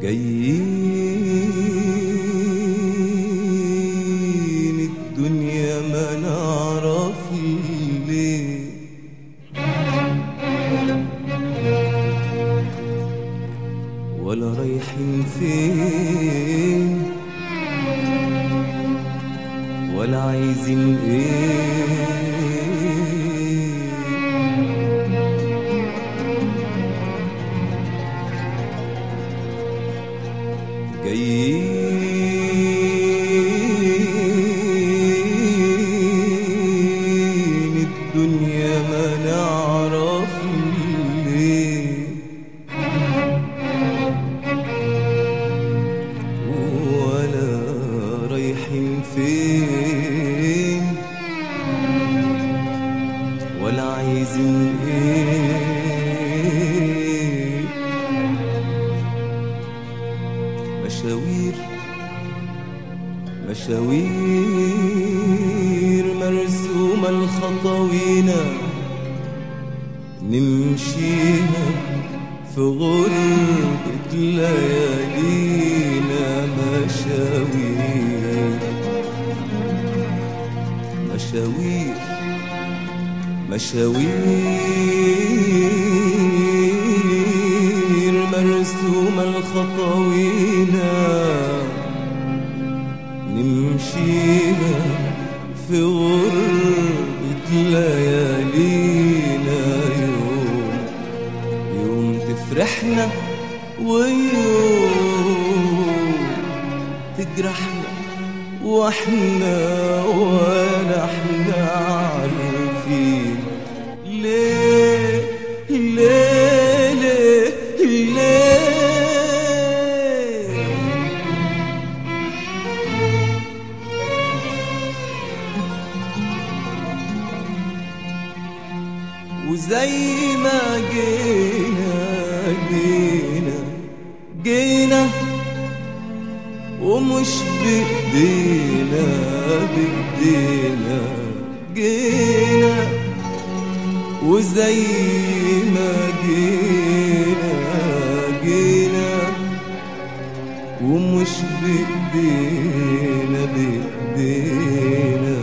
جايين الدنيا ما نعرف ليه ولا رايحين فين ولا عايزين ايه جايين الدنيا ما نعرف ليه ولا رايحين فين ولا عايزين ايه مشاوير مشاوير مرسومة الخطوينا نمشيها في غربة ليالينا مشاوير مشاوير مشاوير مرسومة الخطوينا نمشيها في غربة ليالينا يوم يوم تفرحنا ويوم تجرحنا واحنا ولا احنا عارفين ليه ليه ليه ليه وزي ما جينا جينا جينا ومش بإيدينا بإيدينا جينا وزي ما جينا جينا ومش بإيدينا بإيدينا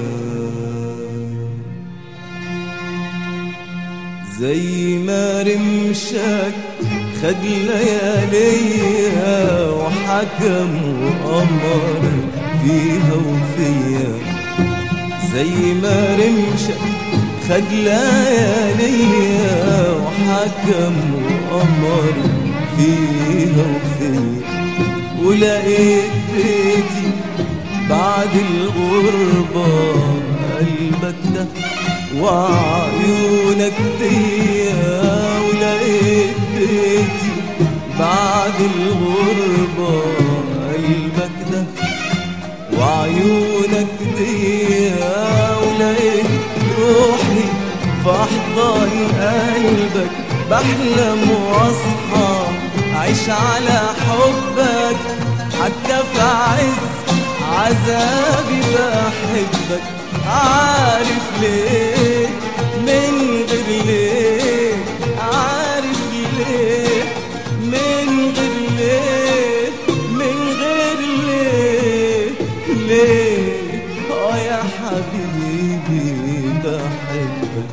زي ما رمشك خد لياليها وحكم وأمر فيها وفيا زي ما رمشك خد لياليها وحكم وأمر فيها وفيا ولقيت بيتي بعد الغربة قلبك ده وعيونك ديا ولقيت بيتي بعد الغربة قلبك ده وعيونك ديا ولقيت روحي في أحضان قلبك بحلم واصحى عيش على حبك حتى في عز عذابي بحبك عارف ليه من غير ليه عارف ليه من غير ليه من غير ليه ليه اه يا حبيبي بحبك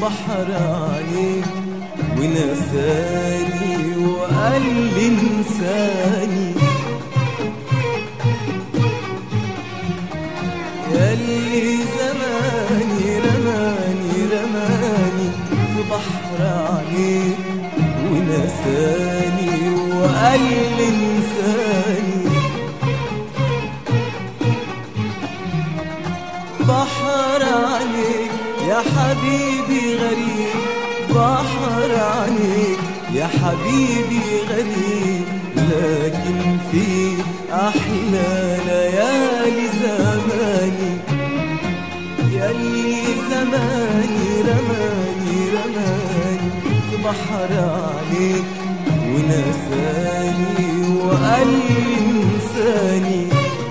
بحر عينيك ونساني وقال لي انساني ياللي زماني رماني رماني في بحر عينيك ونساني وقال لي انساني بحر عليك يا حبيبي غريب بحر عليك يا حبيبي غريب لكن في أحلى ليالي زماني ياللي زماني رماني رماني في بحر عليك ونساني وقال لي انساني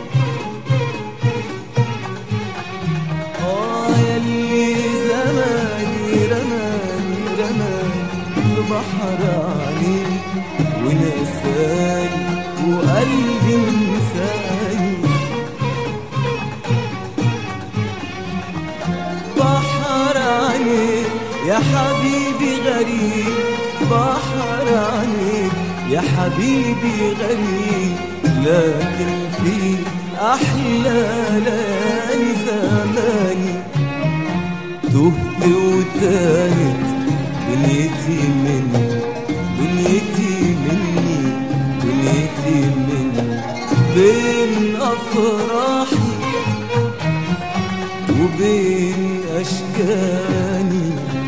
آه ياللي زماني رماني رماني في بحر عليك ونساني وقلبي انساني بحر عليك يا حبيبي غريب بحر عليك يا حبيبي غريب لكن في أحلى ليالي زماني تهت وتاهت دنيتي مني دنيتي مني دنيتي مني بين أفراحي وبين أشكاني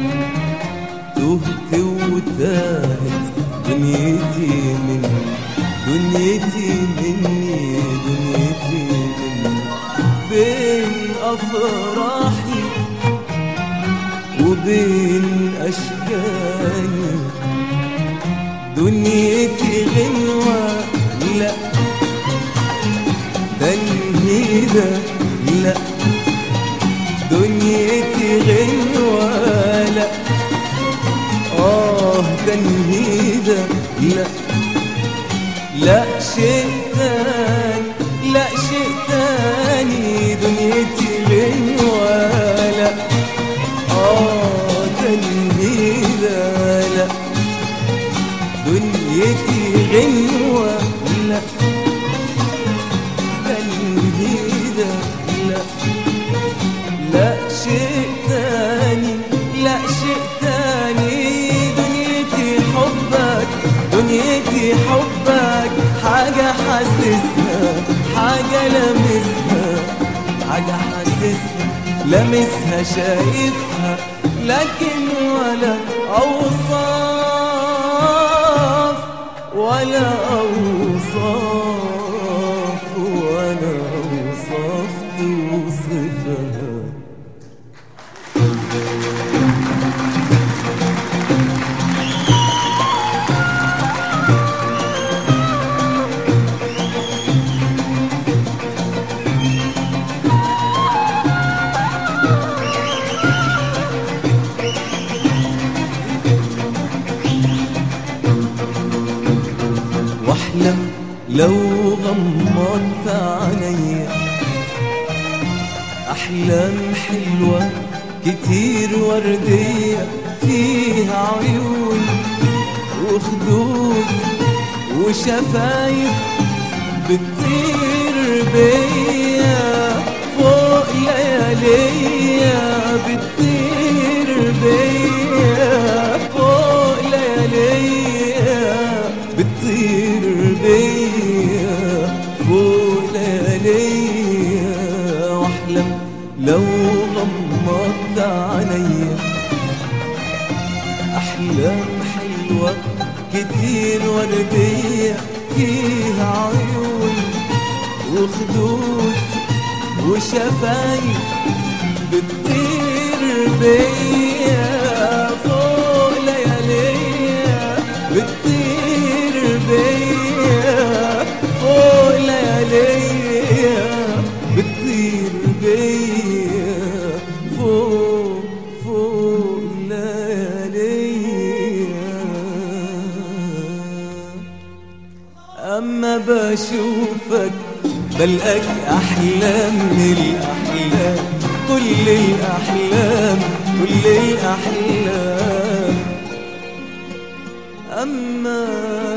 تهت وتاهت دنيتي مني دنيتي مني دنيتي مني بين أفراحي وبين أشكاني دنيتي غنوة لا تنهيدة لا دنيتي غنوة لا آه تنهيدة لا لا شيء تاني لا شيء تاني دنيتي غنوة لا آه تنهيدة لا دنيتي غنوة لا تنهيدة لا لا شيء تاني لا شيء تاني دنيتي حبك دنيتي حبك حاجة حاسسها حاجة لمسها حاجة حاسسها لمسها شايفها لكن ولا أوصاف ولا أوصاف ولا أوصاف توصفها واحلم لو غمضت عينيا احلام حلوه كتير ورديه فيها عيون وخدود وشفايف بتطير بيا فوق لياليا بتطير بيا فوق لياليا بتطير بيا فوق لياليا واحلم لو غمضت عينيا احلام حلوه كتير ورديه فيها عيون وخدود وشفايف بتطير بيا فوق لياليا بتطير بيا فوق لياليا بتطير بيا فوق فوق لياليا أما بشوفك بلقاك أحلام من الأحلام كل الأحلام كل الأحلام أما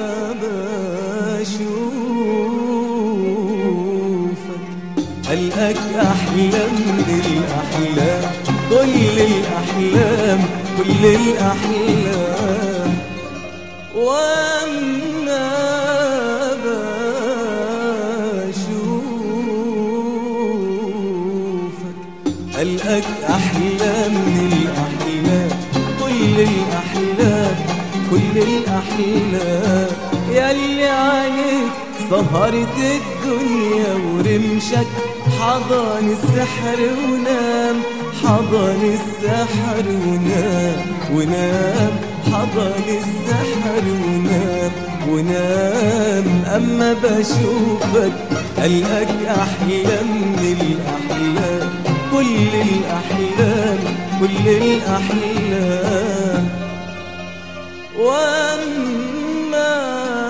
بشوفك ألقاك أحلى من الأحلام كل الأحلام كل الأحلام وأما بشوفك ألقاك أحلى من الأحلام كل الأحلام كل الأحلام ياللي عليك سهرت الدنيا ورمشك حضن السحر ونام حضن السحر ونام ونام حضن السحر ونام ونام أما بشوفك ألقاك أحلى من الأحلام كل الأحلام كل الأحلام وأما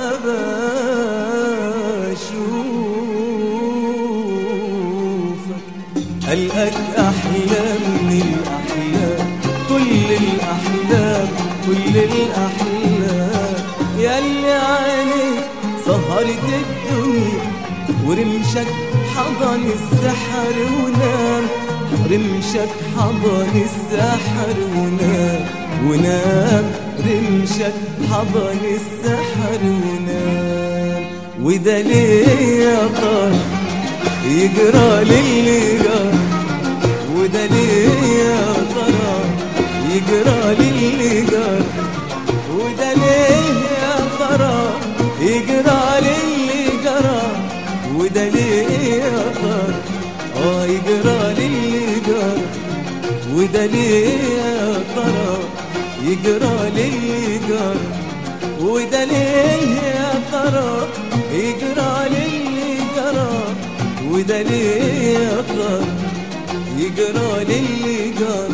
بشوفك ألقاك أحلى من الأحلام كل الأحلام كل الأحلام ياللي عليك سهرت الدنيا ورمشك حضن السحر ونام رمشك حضن السحر ونام ونام رمشك حضن السحر ونام وده ليه يا طارق يجرى للي جرى وده ليه يا ترى يجرى للي جرى وده ليه يا ترى يجرى للي جرى وده ليه يا ترى اه يجرى للي جرى وده ليه يا ترى يجرى للي جرى وده ليه يا ترى يجرى للي جرى وده ليه يا ترى يجرى للي جرى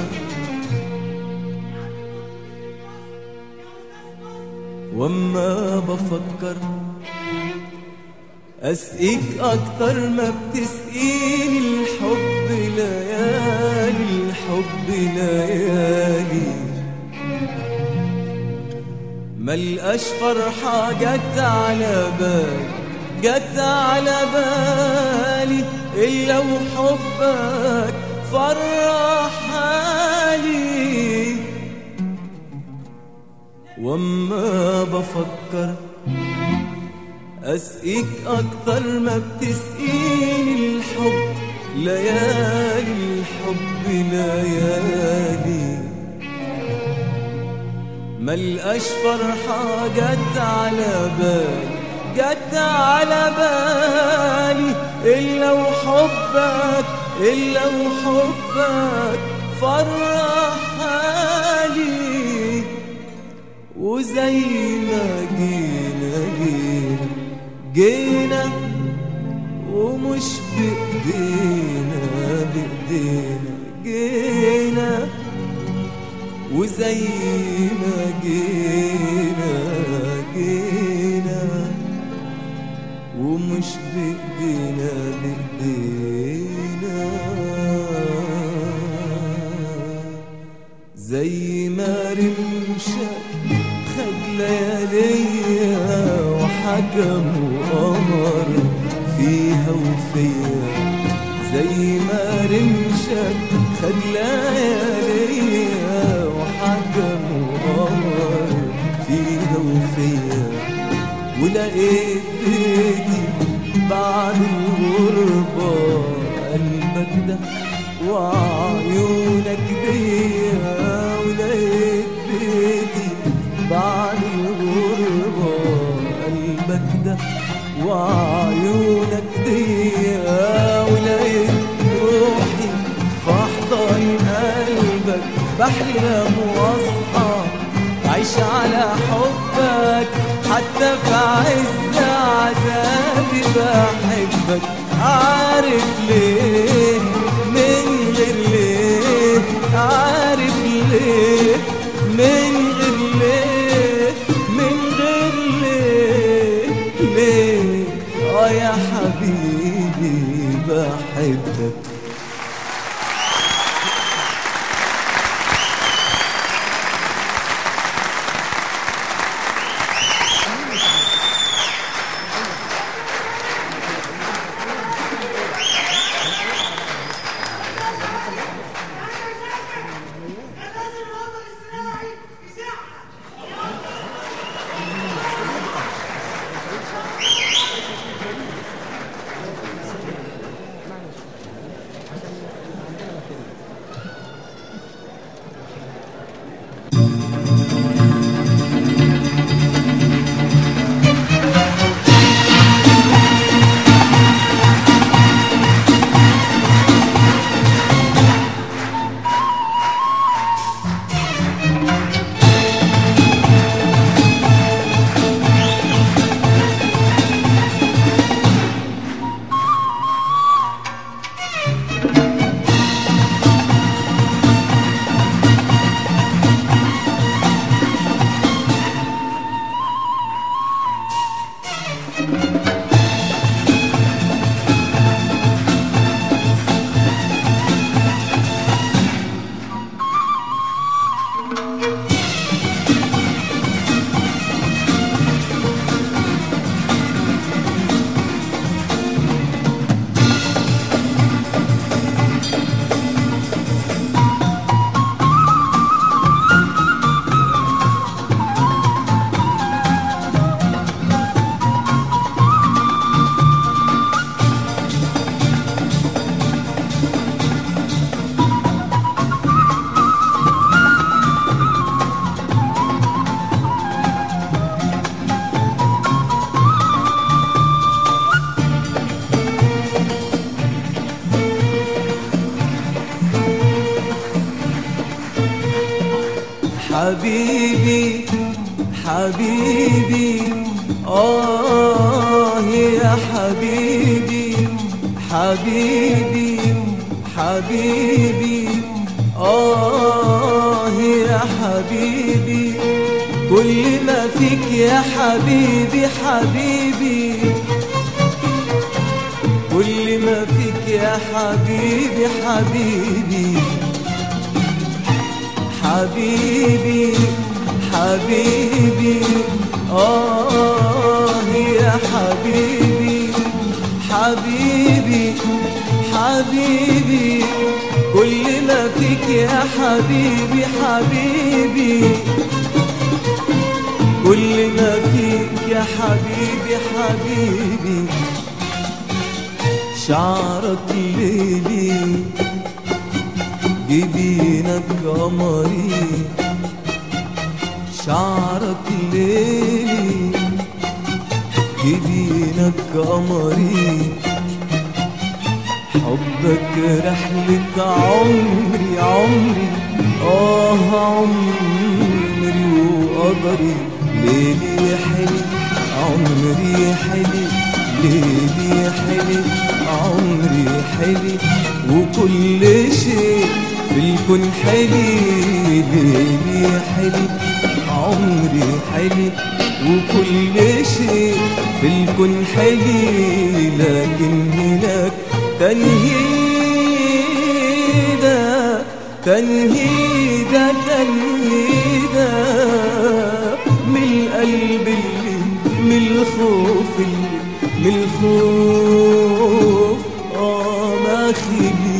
واما بفكر اسقيك اكتر ما بتسقيني الحب ليالي الحب ليالي ملقاش فرحة جت على بالي جت على بالي إلا وحبك فرح حالي واما بفكر اسقيك اكتر ما بتسقيني الحب ليالي الحب ليالي ملقاش فرحة جت على بالي جت على بالي إلا وحبك إلا وحبك فرح حالي وزي ما جينا جينا جينا ومش بإيدينا بإيدينا جينا وزي ما جينا جينا ومش بإيدينا بإيدينا زي ما رمشك خد لياليا وحكم وأمر فيها وفيا زي ما رمشك خد لياليا وحكم وأمر فيها وفيا ولقيت بيتي بعد الغربة قلبك ده وعيونك بيا ولقيت بيتي بعد الغربة قلبك ده وعيونك ديا ولقيت روحي في أحضان قلبك بحلم واصحى عايش على حبك حتى في عز عذابي بحبك عارف ليه من غير ليه عارف ليه من غير ليه من غير ليه ليه اه يا حبيبي بحبك حبيبي حبيبي آه يا حبيبي حبيبي حبيبي آه يا حبيبي كل ما فيك يا حبيبي حبيبي كل ما فيك يا حبيبي حبيبي حبيبي حبيبي آه يا حبيبي حبيبي حبيبي كل ما فيك يا حبيبي حبيبي كل ما فيك يا حبيبي حبيبي شعرك ليلي جبينك قمري شعرك ليلي جبينك قمري حبك رحلة عمري عمري آه عمري وقدري ليلي حلي عمري حلي ليلي حلي عمري حلي وكل شيء في الكون حلي ليلي حلي عمري حلي وكل شيء في الكون حلي لكن هناك تنهيدة تنهيدة تنهيدة من القلب اللي من الخوف اللي من الخوف اه ما خلي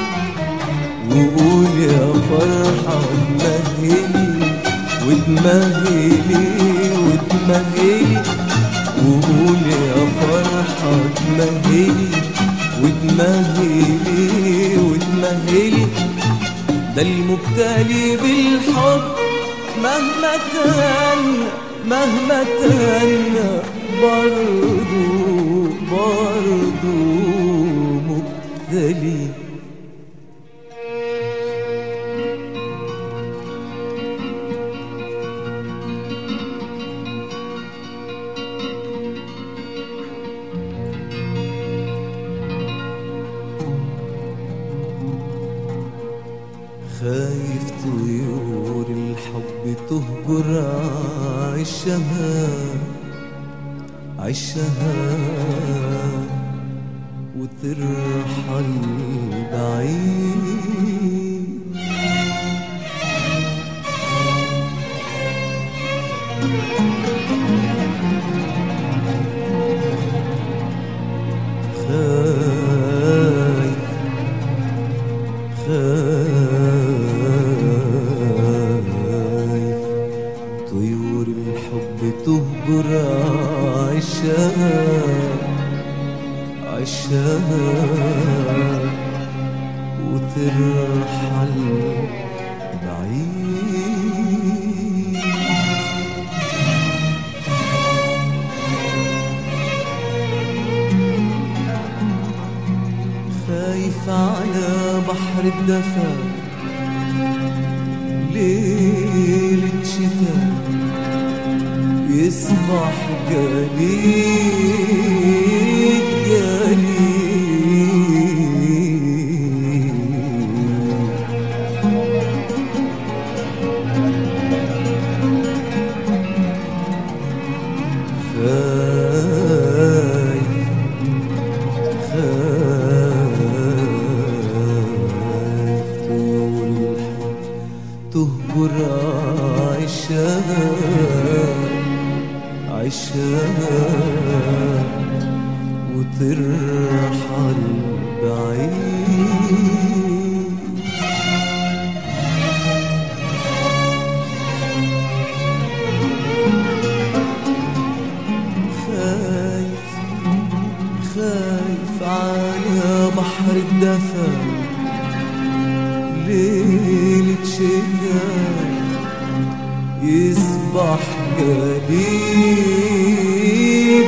وقول يا فرحة تمهلي وتمهلي وتمهلي وقول يا فرحة تمهلي وتمهلي وتمهلي ده المبتلي بالحب مهما تهنى مهما تهنى برضو برضو مبتلي خايف طيور الحب تهجر عشها عشها وترحل بعيد خايف خايف طيور الحب تهجر عشها عشها وترحل بعيد خايف على بحر الدفا ليلة شتاء يصبح جليد جليد خايف خايف طول الحب تهجر عشها عشها وترحل بعيد خايف خايف على بحر الدفا ليلة شتاء يصبح جليد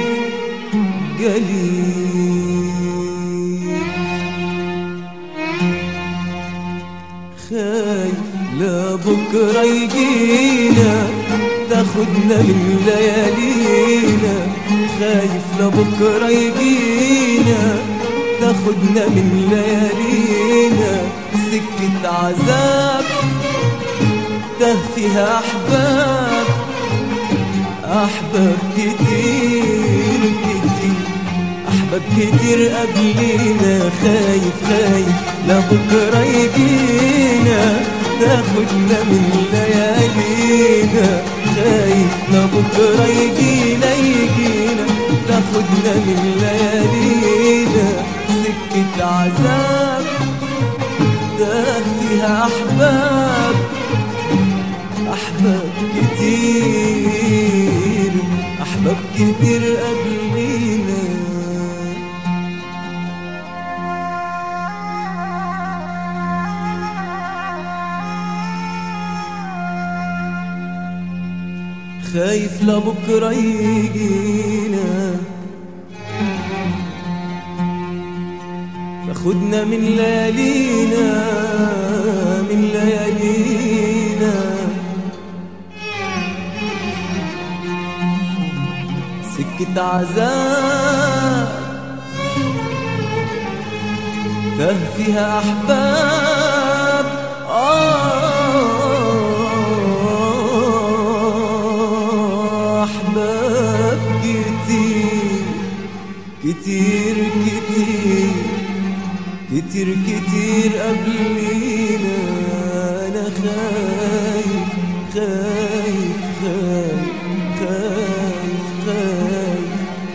جليد خايف لا بكرة لبكرة يجينا تاخدنا من ليالينا خايف لبكرة يجينا تاخدنا من ليالينا سكة عذاب ده فيها أحباب أحباب كتير كتير أحباب كتير قبلينا خايف خايف لبكرة يجينا تاخدنا من ليالينا خايف لبكرة يجينا يجينا تاخدنا من ليالينا سكة عذاب ده فيها أحباب أحباب كتير أحباب كتير قبلينا خايف لبكرة يجينا تاخدنا من ليالينا من ليالينا سكة عذاب تاه فيها أحباب آه أحباب كتير كتير كتير كتير كتير قبلينا أنا خايف خايف خايف خايف خايف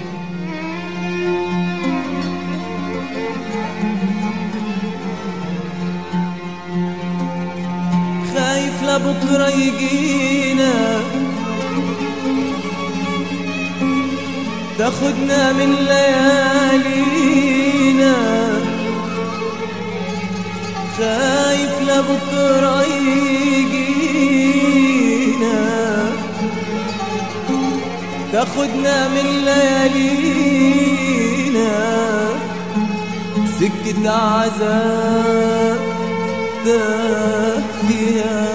خايف لبكرة يجينا تاخدنا من ليالينا خايف لبكرة يجينا تاخدنا من ليالينا سكة عذاب ده فيها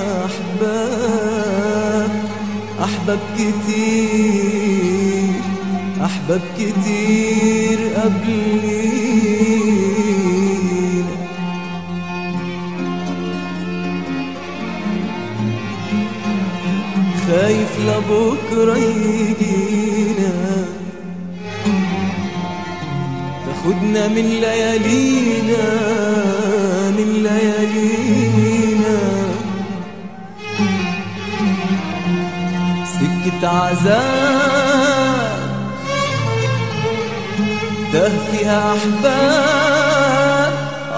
أحباب أحباب كتير أحباب كتير قبلينا خايف لبكرة يجينا تاخدنا من ليالينا من ليالينا سكة عذاب ده فيها أحباب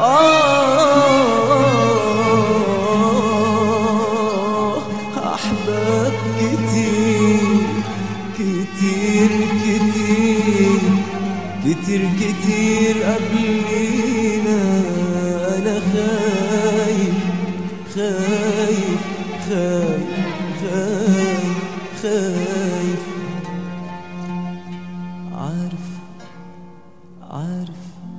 آه أحباب كتير كتير كتير كتير كتير قبلينا أنا خايف خايف خايف خايف خايف عارف عارف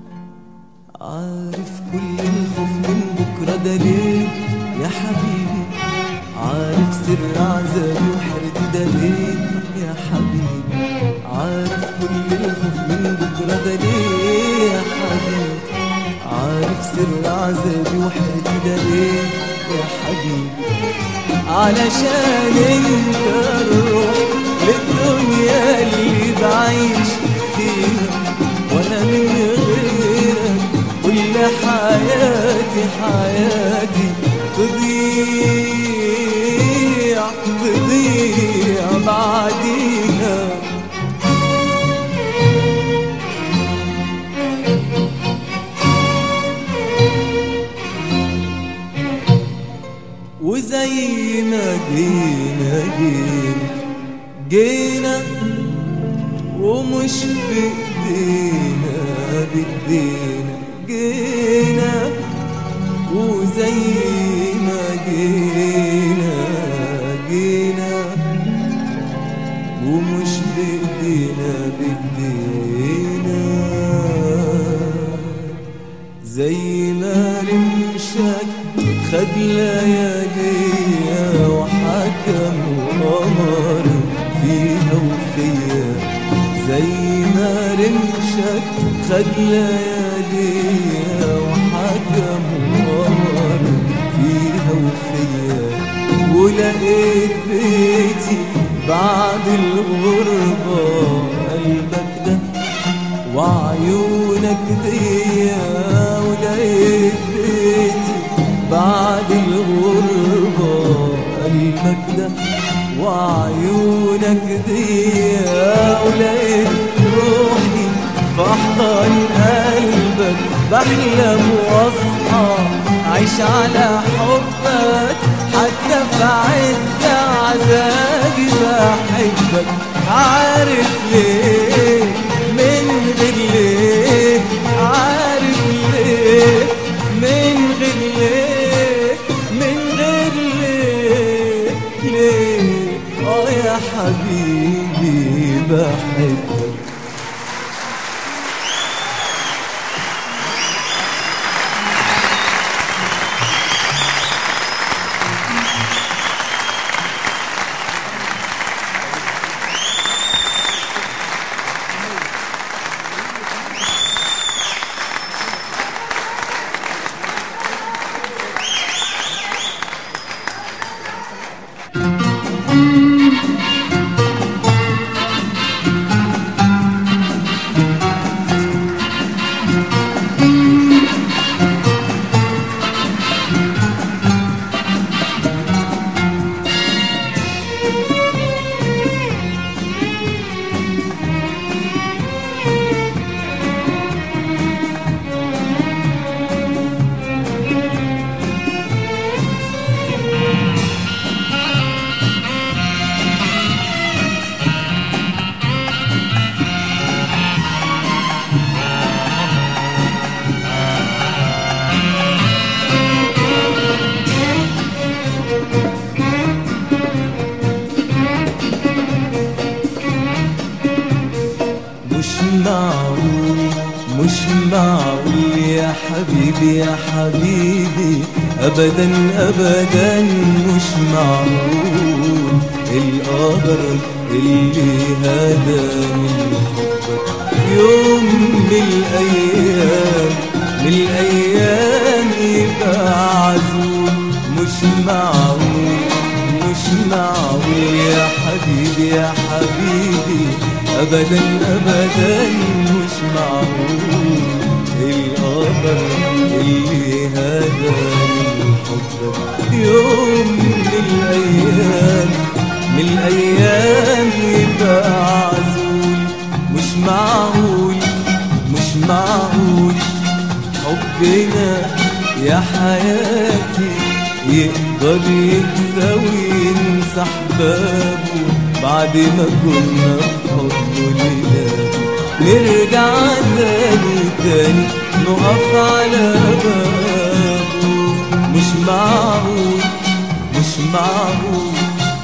عارف كل الخوف من بكرة ده ليه يا حبيبي عارف سر عذابي وحيرتي ده ليه يا حبيبي عارف كل الخوف من بكرة ده ليه يا حبيبي عارف سر عذابي وحيرتي ده ليه يا حبيبي علشان انت الروح للدنيا اللي بعيش فيها وانا من غيرك كل حياتي حياتي تضيع تضيع بعديها وزي ما جينا جينا جينا ومش بإيدينا بإيدينا جينا وزي ما جينا جينا ومش بإيدينا بإيدينا زي ما رمشك خد ليالينا وحكم وأمر فيها وفيا زي ما رمشك خد لياليها وحكم وأمر فيها وفيا ولقيت بيتي بعد الغربة قلبك ده وعيونك ديا ولقيت بيتي بعد الغربة قلبك ده وعيونك ديا ولقيت روحي في أحضان قلبك بحلم واصحى عيش على حبك حتى في عز عذابي بحبك عارف ليه من غير ليه عارف ليه من غير ليه من غير ليه ليه اه يا حبيبي بحبك مش معقول مش معقول يا حبيبي يا حبيبي ابدا ابدا مش معقول القدر اللي هداني لحبك يوم من الايام من الايام يبقى عزول مش معقول مش معقول يا حبيبي يا حبيبي ابدا ابدا مش معقول القدر اللي هداني لحبك يوم من الايام من الايام يبقى عزول مش معقول مش معقول حبنا يا حياتي يقدر يكسوي ينسى احبابه بعد ما كنا في حضنه ليلاتي نرجع تاني تاني نقف على بابه مش معقول مش معقول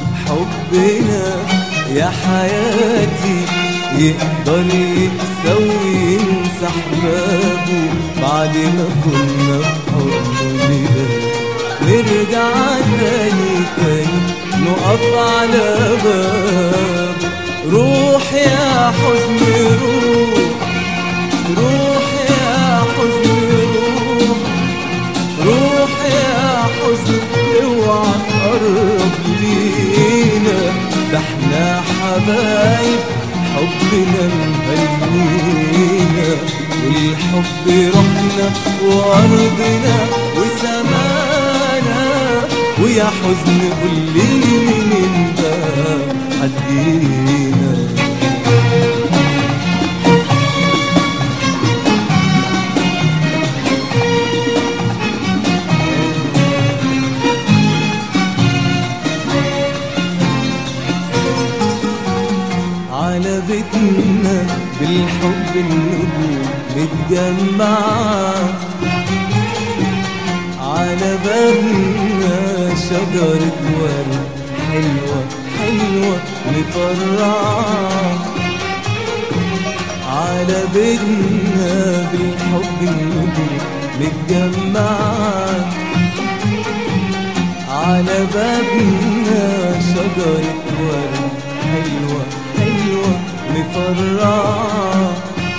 حبنا يا حياتي يقدر يكسوي ينسى احبابه بعد ما كنا في حضنه ليلاتي نرجع تاني تاني نقف على باب روح يا حزن روح روح يا حزن روح روح يا حزن اوعى تقرب لينا ده احنا حبايب حبنا مهنينا والحب رحنا وارضنا وسمانا ويا حزن قول لي مين ده حدينا على بيتنا بالحب النجوم متجمعة على بابنا شجرة ورد حلوة حلوة مفرعة على بيتنا بالحب النجوم متجمعة على بابنا شجرة ورد حلوة حلوة مفرعة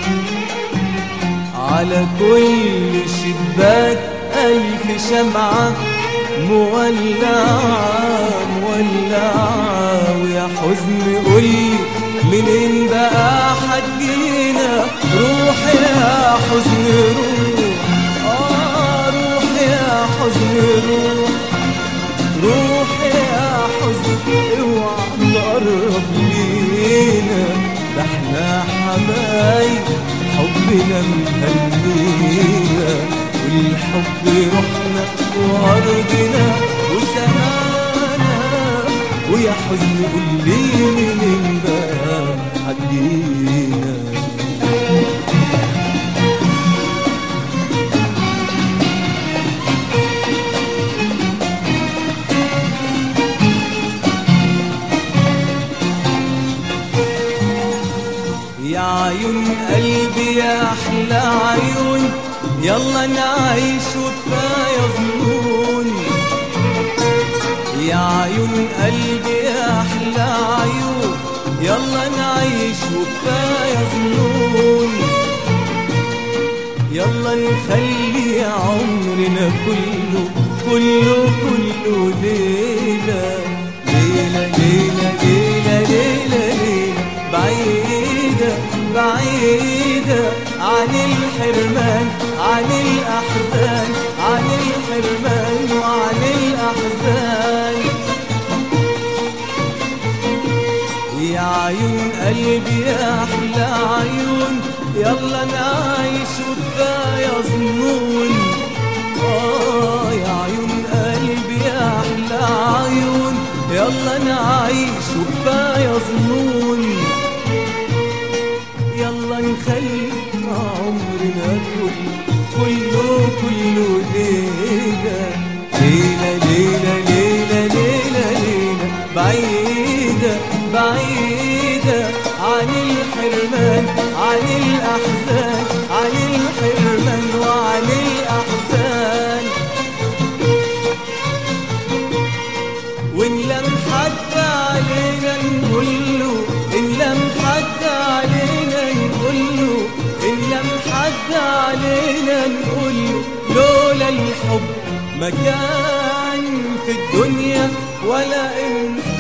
على كل شباك ألف شمعة مولعة مولعة ويا حزن قولي منين بقى حجينا روح يا حزن روح آه روح يا حزن روح روح يا حزن اوعى تقرب لينا ده احنا حبايب حبنا مهنينا والحب روحنا وارضنا وسمانا ويا حزن قول لي منين بقى حجينا يا عيون قلبي يا احلى عيون يلا نعيش وكفايه ظنون يا عيون قلبي يا احلى عيون يلا نعيش وكفايه ظنون يلا نخلي عمرنا كله كله كله ليله ليله ليله ليله ليله ليله بعيده بعيده عن الحرمان عن الاحزان عن الحرمان وعن الاحزان يا عيون قلبي يا احلى عيون يلا نعيش وكفايه ظنون اه يا عيون قلبي يا احلى عيون يلا نعيش وكفايه ظنون يلا نخلي عمرنا كله كله كله ليله ليله ليله ليله ليله ليله بعيده بعيده عن الحرمان عن الاحزان عن الحرمان وعن الاحزان وإن لم حد علينا نقول له إن لم حد علينا نقول له إن لم حد علينا نقول له لولا الحب ما كان في الدنيا ولا إنسان